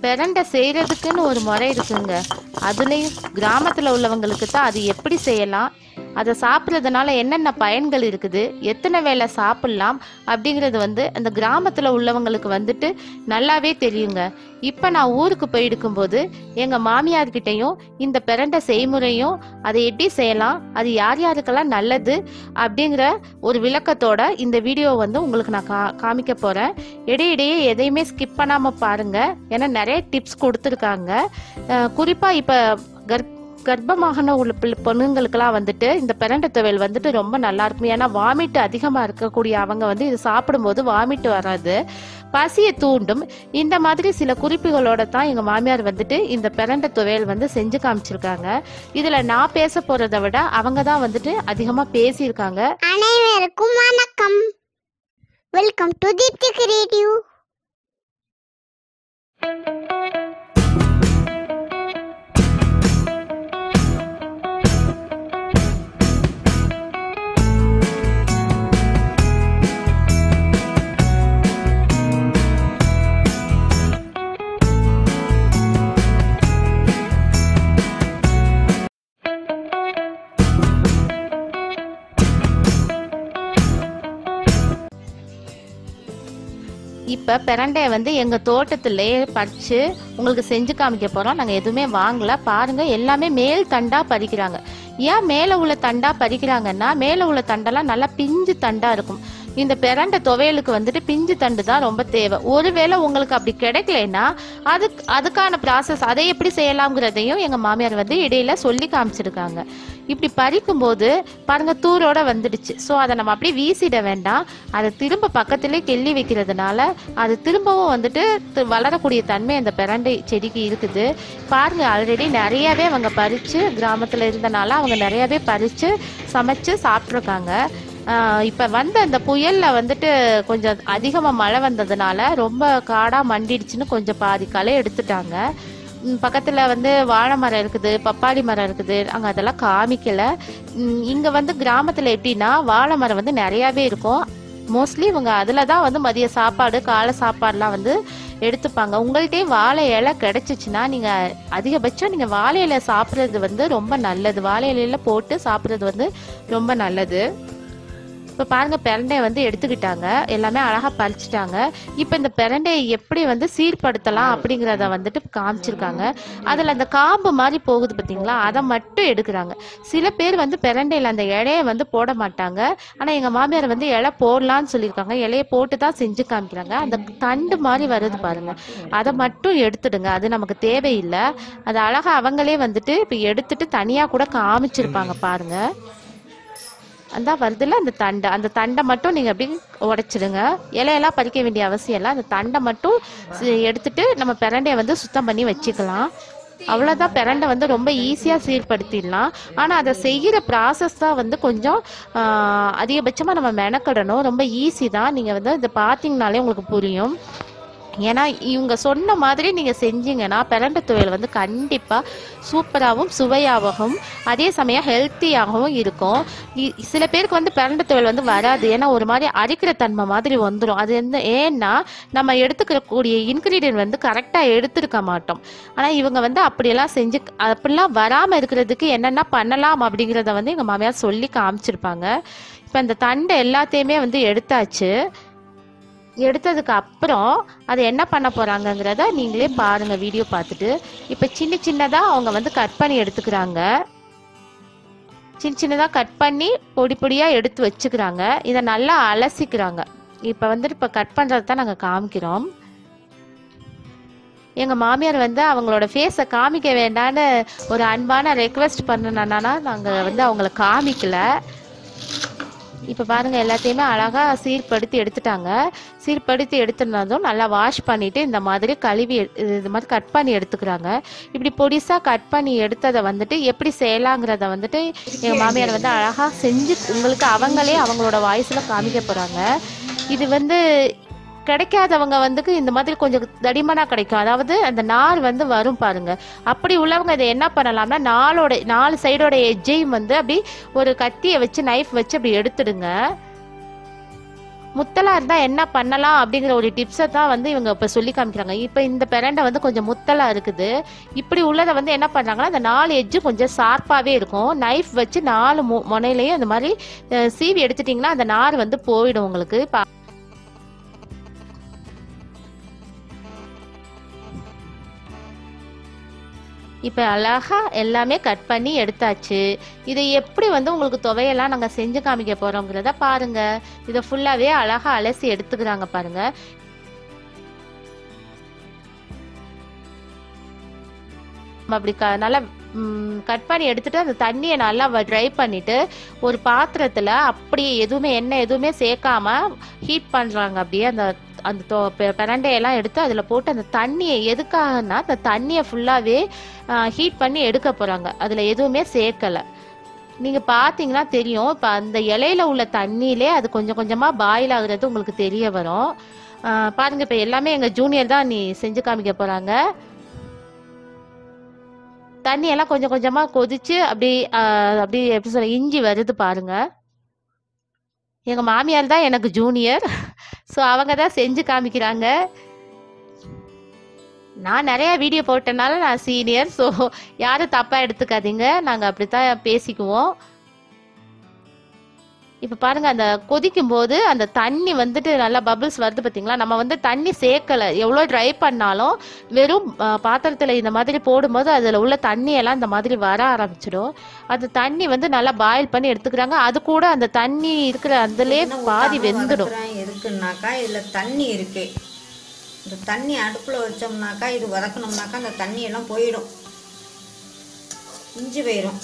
பிரண்டை செய்கிறதுக்குன்னு ஒரு முறை இருக்குங்க அதுலேயும் கிராமத்தில் உள்ளவங்களுக்கு தான் அது எப்படி செய்யலாம் அதை சாப்பிட்றதுனால என்னென்ன பயன்கள் இருக்குது எத்தனை வேளை சாப்பிட்லாம் அப்படிங்கிறது வந்து அந்த கிராமத்தில் உள்ளவங்களுக்கு வந்துட்டு நல்லாவே தெரியுங்க இப்போ நான் ஊருக்கு போயிருக்கும்போது எங்கள் மாமியார்கிட்டையும் இந்த பிரண்டை செய்முறையும் அதை எப்படி செய்யலாம் அது யார் யாருக்கெல்லாம் நல்லது அப்படிங்கிற ஒரு விளக்கத்தோட இந்த வீடியோ வந்து உங்களுக்கு நான் கா காமிக்க போகிறேன் இடையிடையே எதையுமே ஸ்கிப் பண்ணாமல் பாருங்கள் ஏன்னா நிறைய டிப்ஸ் கொடுத்துருக்காங்க குறிப்பாக இப்போ கர்ப் கர்ப்பமாகன உள்ள பிள்ளை- பொண்ணுங்களுக்கெல்லாம் வந்துட்டு இந்த பிரண்டை துவையல் வந்துட்டு ரொம்ப நல்லா இருக்கும் ஏன்னா வாமிட் அதிகமாக இருக்கக்கூடிய அவங்க வந்து இது சாப்பிடும்போது வாமிட் வராது பசியை தூண்டும் இந்த மாதிரி சில குறிப்புகளோட தான் எங்கள் மாமியார் வந்துட்டு இந்த பிரண்டை துவையல் வந்து செஞ்சு காமிச்சிருக்காங்க இதில் நான் பேச போகிறத விட அவங்க தான் வந்துட்டு அதிகமாக பேசியிருக்காங்க அனைவருக்கும் வணக்கம் வெல்கம் டு தீப்தி கிரியேட்டிவ் இப்போ பிரண்டையை வந்து எங்கள் தோட்டத்திலேயே பறித்து உங்களுக்கு செஞ்சு காமிக்க போகிறோம் நாங்கள் எதுவுமே வாங்கல பாருங்கள் எல்லாமே மேல் தண்டாக பறிக்கிறாங்க ஏன் மேலே உள்ள தண்டாக பறிக்கிறாங்கன்னா மேலே உள்ள தண்டெல்லாம் நல்லா பிஞ்சு தண்டாக இருக்கும் இந்த பிரண்டை துவையலுக்கு வந்துட்டு பிஞ்சு தண்டு தான் ரொம்ப தேவை ஒருவேளை உங்களுக்கு அப்படி கிடைக்கலன்னா அதுக்கு அதுக்கான ப்ராசஸ் அதை எப்படி செய்யலாம்ங்கிறதையும் எங்கள் மாமியார் வந்து இடையில சொல்லி காமிச்சிருக்காங்க இப்படி பறிக்கும்போது பாருங்க தூரோட வந்துடுச்சு ஸோ அதை நம்ம அப்படியே வீசிட வேண்டாம் அதை திரும்ப பக்கத்திலே கிள்ளி வைக்கிறதுனால அது திரும்பவும் வந்துட்டு தி- வளரக்கூடிய தன்மை அந்த பிரண்டை செடிக்கு இருக்குது பாருங்க ஆல்ரெடி நிறையவே அவங்க பறித்து கிராமத்தில் இருந்தனால அவங்க நிறையவே பறித்து சமைச்சு சாப்பிட்ருக்காங்க இப்போ வந்த அந்த புயலில் வந்துட்டு கொஞ்சம் அதிகமாக மழை வந்ததுனால ரொம்ப காடாக மண்டிடுச்சுன்னு கொஞ்சம் பாதி களை எடுத்துட்டாங்க பக்கத்தில் வந்து வாழை மரம் இருக்குது பப்பாளி மரம் இருக்குது அங்கே அதெல்லாம் காமிக்கல இங்கே வந்து கிராமத்தில் எப்படின்னா வாழை மரம் வந்து நிறையாவே இருக்கும் மோஸ்ட்லி இவங்க அதில் தான் வந்து மதிய சாப்பாடு காலை சாப்பாடுலாம் வந்து எடுத்துப்பாங்க உங்கள்கிட்டயே வாழை இலை கிடைச்சிச்சுன்னா நீங்கள் அதிகபட்சம் நீங்கள் வாழை இலை சாப்பிட்றது வந்து ரொம்ப நல்லது வாழை இலையில போட்டு சாப்பிட்றது வந்து ரொம்ப நல்லது இப்போ பாருங்க பிரண்டையை வந்து எடுத்துக்கிட்டாங்க எல்லாமே அழகா பறிச்சுட்டாங்க இப்போ இந்த பிரண்டையை எப்படி வந்து சீர்படுத்தலாம் அப்படிங்கிறத வந்துட்டு காமிச்சிருக்காங்க அதில் அந்த காம்பு மாதிரி போகுது பார்த்தீங்களா அதை மட்டும் எடுக்கிறாங்க சில பேர் வந்து பிரண்டையில் அந்த இலையை வந்து போட மாட்டாங்க ஆனால் எங்கள் மாமியார் வந்து இலை போடலான்னு சொல்லியிருக்காங்க இலையை போட்டு தான் செஞ்சு காமிக்கிறாங்க அந்த தண்டு மாதிரி வருது பாருங்க அதை மட்டும் எடுத்துடுங்க அது நமக்கு தேவையில்லை அது அழகா அவங்களே வந்துட்டு இப்போ எடுத்துட்டு தனியாக கூட காமிச்சிருப்பாங்க பாருங்க அந்த வருதுல அந்த தண்டை அந்த தண்டை மட்டும் நீங்கள் அப்படி உடைச்சிடுங்க இலையெல்லாம் பறிக்க வேண்டிய அவசியம் இல்லை அந்த தண்டை மட்டும் சி- எடுத்துட்டு நம்ம பிரண்டையை வந்து சுத்தம் பண்ணி வச்சுக்கலாம் அவ்வளோதான் பிரண்டை வந்து ரொம்ப ஈஸியாக சீர்படுத்திடலாம் ஆனால் அதை செய்கிற ப்ராசஸ் தான் வந்து கொஞ்சம் அதிகபட்சமாக நம்ம மெனக்கிடணும் ரொம்ப ஈஸி தான் நீங்கள் வந்து இதை பார்த்தீங்கனாலே உங்களுக்கு புரியும் ஏன்னா இவங்க சொன்ன மாதிரி நீங்கள் செஞ்சீங்கன்னா பிரண்டை துவையல் வந்து கண்டிப்பாக சூப்பராகவும் சுவையாகவும் அதே சமயம் ஹெல்த்தியாகவும் இருக்கும் இ- சில பேருக்கு வந்து பிரண்டை துவையல் வந்து வராது ஏன்னா ஒரு மாதிரி அரிக்கிற தன்மை மாதிரி வந்துடும் அது வந்து ஏன்னா நம்ம எடுத்துக்கக்கூடிய இன்க்ரீடியன்ட் வந்து கரெக்டாக எடுத்துருக்க மாட்டோம் ஆனால் இவங்க வந்து அப்படியெல்லாம் செஞ்சு அப்படிலாம் வராமல் இருக்கிறதுக்கு என்னென்ன பண்ணலாம் அப்படிங்கிறத வந்து எங்கள் மாமியார் சொல்லி காமிச்சிருப்பாங்க இப்போ இந்த தண்டை எல்லாத்தையுமே வந்து எடுத்தாச்சு எடுத்ததுக்கு அப்புறம் அதை என்ன பண்ண போறாங்கங்கிறத நீங்களே பாருங்க வீடியோ பார்த்துட்டு இப்போ சின்ன சின்னதாக அவங்க வந்து கட் பண்ணி எடுத்துக்கிறாங்க சின்ன சின்னதாக கட் பண்ணி பொடி பொடியாக எடுத்து வச்சுக்கிறாங்க இதை நல்லா அலசிக்கிறாங்க இப்போ வந்துட்டு இப்போ கட் பண்ணுறது தான் நாங்கள் காமிக்கிறோம் எங்கள் மாமியார் வந்து அவங்களோட ஃபேஸை காமிக்க வேண்டான்னு ஒரு அன்பான ரெக்வெஸ்ட் பண்ணனா நாங்கள் வந்து அவங்கள காமிக்கல இப்போ பாருங்க எல்லாத்தையுமே அழகா சீர்படுத்தி எடுத்துட்டாங்க சீர்படுத்தி எடுத்துனதும் நல்லா வாஷ் பண்ணிட்டு இந்த மாதிரி கழுவி எடு- இது மாதிரி கட் பண்ணி எடுத்துக்கிறாங்க இப்படி பொடிசா கட் பண்ணி எடுத்ததை வந்துட்டு எப்படி செய்யலாங்கிறத வந்துட்டு எங்க மாமியார் வந்து அழகா செஞ்சு உங்களுக்கு அவங்களே அவங்களோட வாய்ஸ்ல காமிக்க போறாங்க இது வந்து கிடைக்காதவங்க வந்து இந்த மாதிரி கொஞ்சம் தடிமனா கிடைக்கும் அதாவது அந்த நார் வந்து வரும் பாருங்க அப்படி உள்ளவங்க இதை என்ன பண்ணலாம்னா நாலோட நாலு சைடோட எஜ்ஜையும் வந்து அப்படி ஒரு கத்தியை வச்சு நைஃப் வச்சு அப்படி எடுத்துடுங்க முத்தலா இருந்தா என்ன பண்ணலாம் அப்படிங்கிற ஒரு டிப்ஸை தான் வந்து இவங்க இப்ப சொல்லி காமிக்கிறாங்க இப்ப இந்த பிரண்டை வந்து கொஞ்சம் முத்தலா இருக்குது இப்படி உள்ளதை வந்து என்ன பண்றாங்கன்னா அந்த நாலு எட்ஜு கொஞ்சம் ஷார்ப்பாவே இருக்கும் நைஃப் வச்சு நாலு மு முனையிலையும் அந்த மாதிரி அஹ், சீவி எடுத்துட்டீங்கன்னா அந்த நார் வந்து போயிடும் உங்களுக்கு இப்ப இப்போ அழகா எல்லாமே கட் பண்ணி எடுத்தாச்சு இதை எப்படி வந்து உங்களுக்கு துவையெல்லாம் நாங்கள் செஞ்சு காமிக்க போறோங்கிறத பாருங்க இதை ஃபுல்லாவே அழகா அலசி எடுத்துக்கிறாங்க பாருங்க நம்ம அப்படி க நல்லா கட் பண்ணி எடுத்துட்டு அந்த தண்ணியை நல்லா ட்ரை பண்ணிட்டு ஒரு பாத்திரத்துல அப்படியே எதுவுமே எண்ணெய் எதுவுமே சேர்க்காம ஹீட் பண்றாங்க அப்படியே அந்த அந்த தொ- பெ- பிரண்டையெல்லாம் எடுத்து அதுல போட்டு அந்த தண்ணியை எதுக்காகனா அந்த தண்ணியை ஃபுல்லாவே ஹீட் பண்ணி எடுக்க போறாங்க அதுல எதுவுமே சேர்க்கல நீங்க பாத்தீங்கன்னா தெரியும் இப்ப அந்த இலையில உள்ள தண்ணியிலே அது கொஞ்சம் கொஞ்சமா பாயில் ஆகுறது உங்களுக்கு தெரிய வரும் ஆஹ் பாருங்க இப்ப எல்லாமே எங்க ஜூனியர் தான் நீ செஞ்சு காமிக்க போறாங்க தண்ணி எல்லாம் கொஞ்சம் கொஞ்சமா கொதிச்சு அப்படி ஆஹ் அப்படி எப்படி சொல்ல இஞ்சி வருது பாருங்க எங்க மாமியார் தான் எனக்கு ஜூனியர் ஸோ அவங்க தான் செஞ்சு காமிக்கிறாங்க நான் நிறைய வீடியோ போட்டனால நான் சீனியர் ஸோ யாரும் தப்பா எடுத்துக்காதீங்க நாங்க அப்படித்தான் பேசிக்குவோம் இப்ப பாருங்க அந்த கொதிக்கும் போது அந்த தண்ணி வந்துட்டு நல்லா பபிள்ஸ் வருது பாத்தீங்களா நம்ம வந்து தண்ணி சேர்க்கல எவ்வளவு ட்ரை பண்ணாலும் வெறும் ஆ, பாத்திரத்துல இந்த மாதிரி போடும்போது அதுல உள்ள தண்ணி எல்லாம் இந்த மாதிரி வர ஆரம்பிச்சிடும் அந்த தண்ணி வந்து நல்லா பாயில் பண்ணி எடுத்துக்கிறாங்க அது கூட அந்த தண்ணி இருக்கிற அதுலயே என்ன பாதி ஊத்தாம வெந்துடும் வதக்குறேன் எதுக்குன்னாக்கா இதில் தண்ணி இருக்கு இந்த தண்ணி அடுப்பில் வச்சோம்னாக்கா இது வதக்கணும்னாக்கா அந்த தண்ணி எல்லாம் போயிடும் இஞ்சி போயிடும்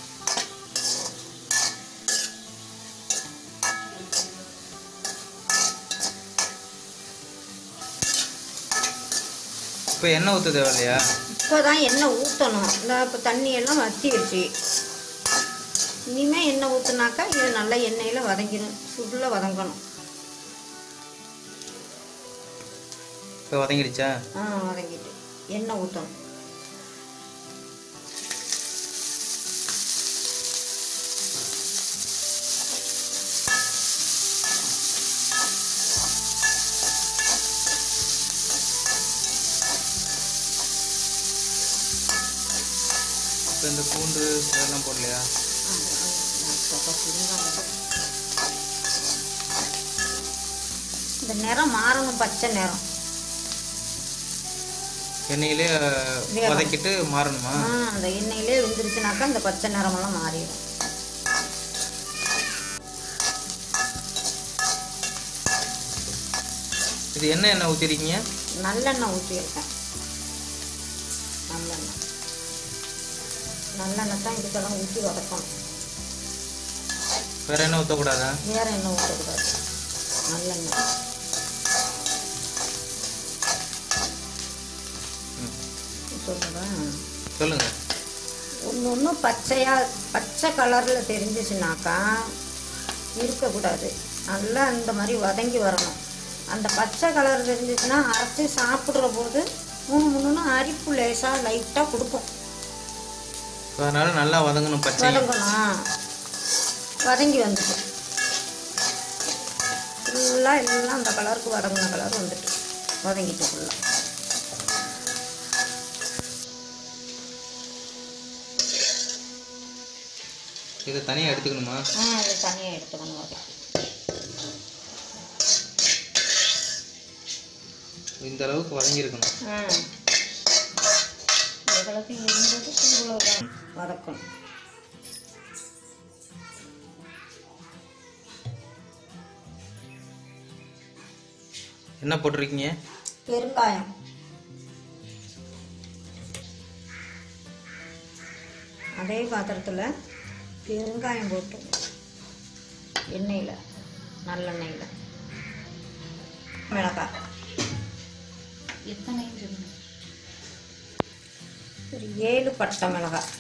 இப்போ எண்ணெய் ஊற்ற தேவையில்லையா இப்போ தான் எண்ணெய் ஊற்றணும் இந்த இப்போ தண்ணி எல்லாம் வத்திடுச்சு இனிமேல் எண்ணெய் ஊற்றுனாக்கா இது நல்லா எண்ணெயில் வதங்கிடும் சுடில் வதங்கணும் இப்போ வதங்கிடுச்சா ஆ வதங்கிட்டு எண்ணெய் ஊற்றணும் இப்போ இந்த பூண்டு இதெல்லாம் போடலையா இந்த நிறம் மாறணும் பச்சை நிறம் எண்ணெயிலே வேகணும். வதக்கிட்டு மாறணுமா ஆ அந்த எண்ணெயிலே வெந்துருச்சுனாக்கா இந்த பச்சை நிறமெல்லாம் மாறிடும் இது என்ன எண்ணெய் ஊற்றிருக்கீங்க நல்லெண்ணெய் ஊற்றியிருக்கேன் நல்லெண்ணெய் நல்லெண்ணெய் தான் இதுக்கெல்லாம் ஊற்றி வதக்கணும் வேற எண்ணெய் ஊற்றக்கூடாதா வேற எண்ணெய் ஊற்றக்கூடாது நல்லெண்ணெய் சொல்லுங்க சொல்லுங்க ஒன்று ஒன்று பச்சையாக பச்சை கலரில் தெரிஞ்சிச்சுனாக்கா இருக்கக்கூடாது நல்லா இந்த மாதிரி வதங்கி வரணும் அந்த பச்சை கலர் தெரிஞ்சிச்சுன்னா அரைச்சி சாப்பிட்ற போது மூணு மூணுன்னு அரிப்பு லேசாக லைட்டாக கொடுக்கும் இப்போ அதனால நல்லா வதங்கணும் பச்சை வதங்கணும் வதங்கி வந்துட்டு ஃபுல்லாக எல்லாம் அந்த கலருக்கு வதங்கின கலர் வந்துட்டு வதங்கிட்டு ஃபுல்லாக இதை தனியாக எடுத்துக்கணுமா ஆ இது தனியாக எடுத்துக்கணும் வதக்கி இந்த அளவுக்கு வதங்கியிருக்கணும் ஆ எவ்வளோக்கு இருந்தது இவ்வளோதான் வதக்கணும் என்ன போட்டிருக்கீங்க பெருங்காயம் அதே பாத்திரத்தில் பெருங்காயம் போட்டு எண்ணெயில் நல்லெண்ணெயில் மிளகாய் எத்தனை ஒரு ஏழு பட்டை மிளகாய்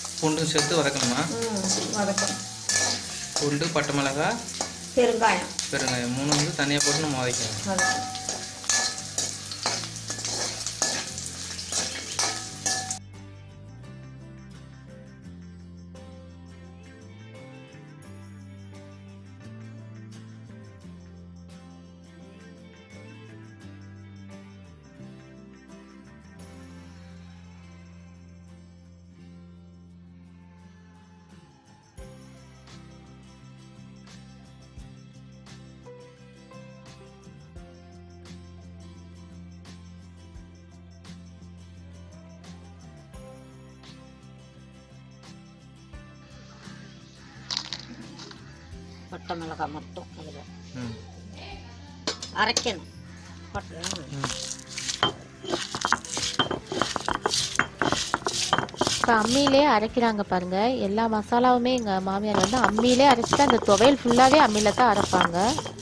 பூண்டும் சேர்த்து வதக்கணுமா ம் வதக்கணும் பூண்டு பட்டை மிளகாய் பெருங்காயம் பெருங்காயம் மூணு வந்து தனியாக போட்டு நம்ம வதக்கணும் வதக்கணும் பட்டை மிளகாய் மட்டும் அதில் ம் அரைக்கணும் பட்டை இப்போ அம்மியிலே அரைக்கிறாங்க பாருங்க எல்லா மசாலாவுமே எங்கள் மாமியார் வந்து அம்மியிலே அரைச்சிட்டு அந்த துவையல் ஃபுல்லாகவே அம்மியில் தான் அரைப்பாங்க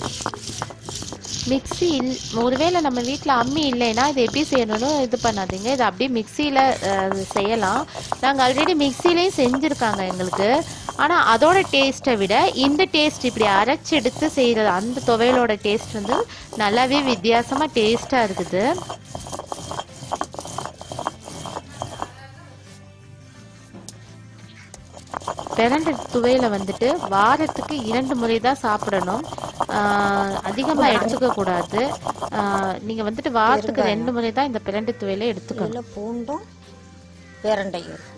மிக்ஸி இல் ஒருவேளை நம்ம வீட்டில் அம்மி இல்லைன்னா இது எப்படி செய்யணும்னு இது பண்ணாதீங்க இது அப்படியே மிக்சியில் செய்யலாம் நாங்கள் ஆல்ரெடி மிக்சிலேயும் செஞ்சுருக்காங்க எங்களுக்கு ஆனால் அதோட டேஸ்ட்டை விட இந்த டேஸ்ட் இப்படி அரைச்சி எடுத்து செய்கிறது அந்த துவையலோட டேஸ்ட் வந்து நல்லாவே வித்தியாசமாக டேஸ்ட்டாக இருக்குது பிரண்டை துவையில வந்துட்டு வாரத்துக்கு இரண்டு முறை தான் சாப்பிடணும் ஆஹ் அதிகமா எடுத்துக்க கூடாது ஆஹ் நீங்க வந்துட்டு வாரத்துக்கு ரெண்டு முறை தான் இந்த பிரண்டை துவையில எடுத்துக்கணும் இதில் பூண்டும் பிரண்டையும் இருக்கும்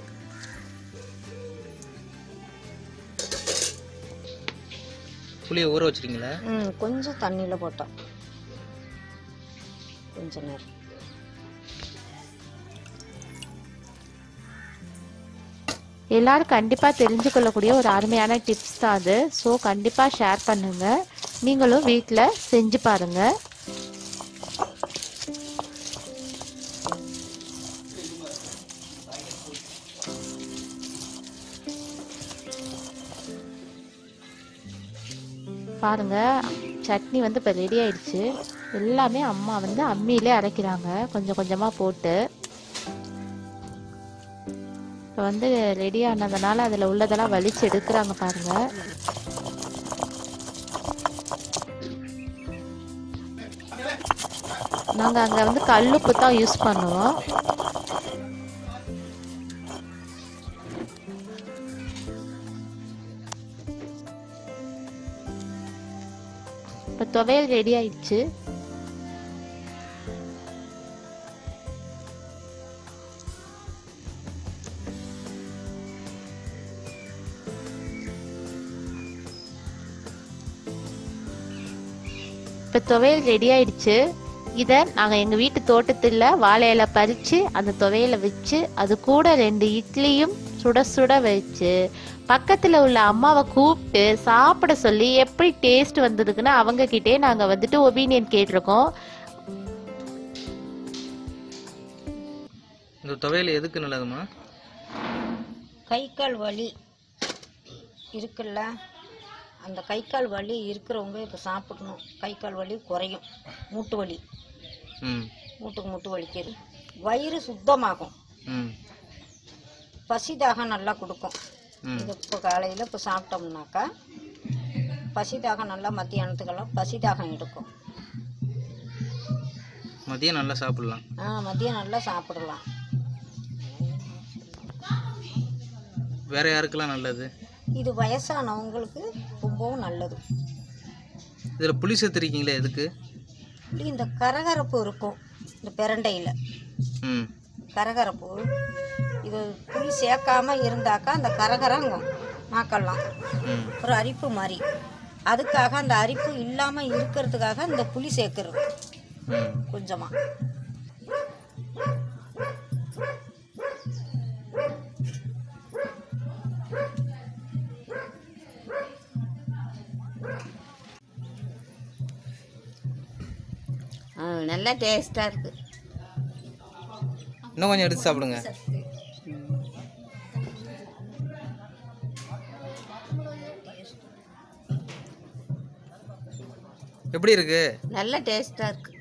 புளியை ஊற வச்சிருக்கீங்களா ம் கொஞ்சம் தண்ணியில் போட்டோம் கொஞ்ச நேரம் எல்லாரும் கண்டிப்பா தெரிஞ்சு கொள்ளக்கூடிய ஒரு அருமையான டிப்ஸ் தான் அது ஸோ கண்டிப்பா ஷேர் பண்ணுங்க நீங்களும் வீட்ல செஞ்சு பாருங்க பாருங்க சட்னி வந்து இப்போ ரெடி ஆயிடுச்சு எல்லாமே அம்மா வந்து அம்மியிலே அரைக்கிறாங்க கொஞ்சம் கொஞ்சமா போட்டு இப்போ வந்து ரெடி ஆனதுனால அதில் உள்ளதெல்லாம் வலிச்சு எடுக்கிறாங்க பாருங்க நாங்கள் அங்கே வந்து கல்லுப்பு தான் யூஸ் பண்ணுவோம் இப்போ துவையல் ரெடி ஆயிடுச்சு இப்போ துவையல் ரெடி ஆயிடுச்சு இதை நாங்கள் எங்கள் வீட்டு தோட்டத்தில் வாழை இலை பறித்து அந்த துவையலை வச்சு அது கூட ரெண்டு இட்லியும் சுட சுட வச்சு பக்கத்தில் உள்ள அம்மாவை கூப்பிட்டு சாப்பிட சொல்லி எப்படி டேஸ்ட் வந்ததுக்குன்னு அவங்க கிட்டே நாங்கள் வந்துட்டு ஒப்பீனியன் கேட்டிருக்கோம் இந்த துவையல் எதுக்கு நல்லதுமா கை கால் வலி இருக்குல்ல அந்த கை கால் வலி இருக்கிறவங்க இப்போ சாப்பிடணும் கை கால் வலி குறையும் மூட்டு வலி ம் மூட்டுக்கு மூட்டு வலிக்குது வயிறு சுத்தமாகும் ம் பசி தாகம் நல்லா கொடுக்கும் ம் இது இப்போ காலையில் இப்போ சாப்பிட்டோம்னாக்கா பசி தாகம் நல்லா மத்தியானத்துக்கெல்லாம் பசி தாகம் எடுக்கும் மதியம் நல்லா சாப்பிடலாம் ஆ மதியம் நல்லா சாப்பிடலாம் வேற யாருக்கெல்லாம் நல்லது இது வயசானவங்களுக்கு ரொம்பவும் நல்லது இதில் புளி சேர்த்துருக்கீங்களே எதுக்கு இப்படி இந்த கரகரப்பு இருக்கும் இந்த பிரண்டையில் ம் கரகரப்பு இது புளி சேர்க்காம இருந்தாக்கா அந்த கரகரங்கும் நாக்கெல்லாம் ம் ஒரு அரிப்பு மாதிரி அதுக்காக அந்த அரிப்பு இல்லாமல் இருக்கிறதுக்காக இந்த புளி சேர்க்குறது ம் கொஞ்சமாக நல்லா டேஸ்ட்டாக இருக்குது இன்னும் கொஞ்சம் எடுத்து சாப்பிடுங்க எப்படி இருக்கு நல்ல டேஸ்ட்டாக இருக்குது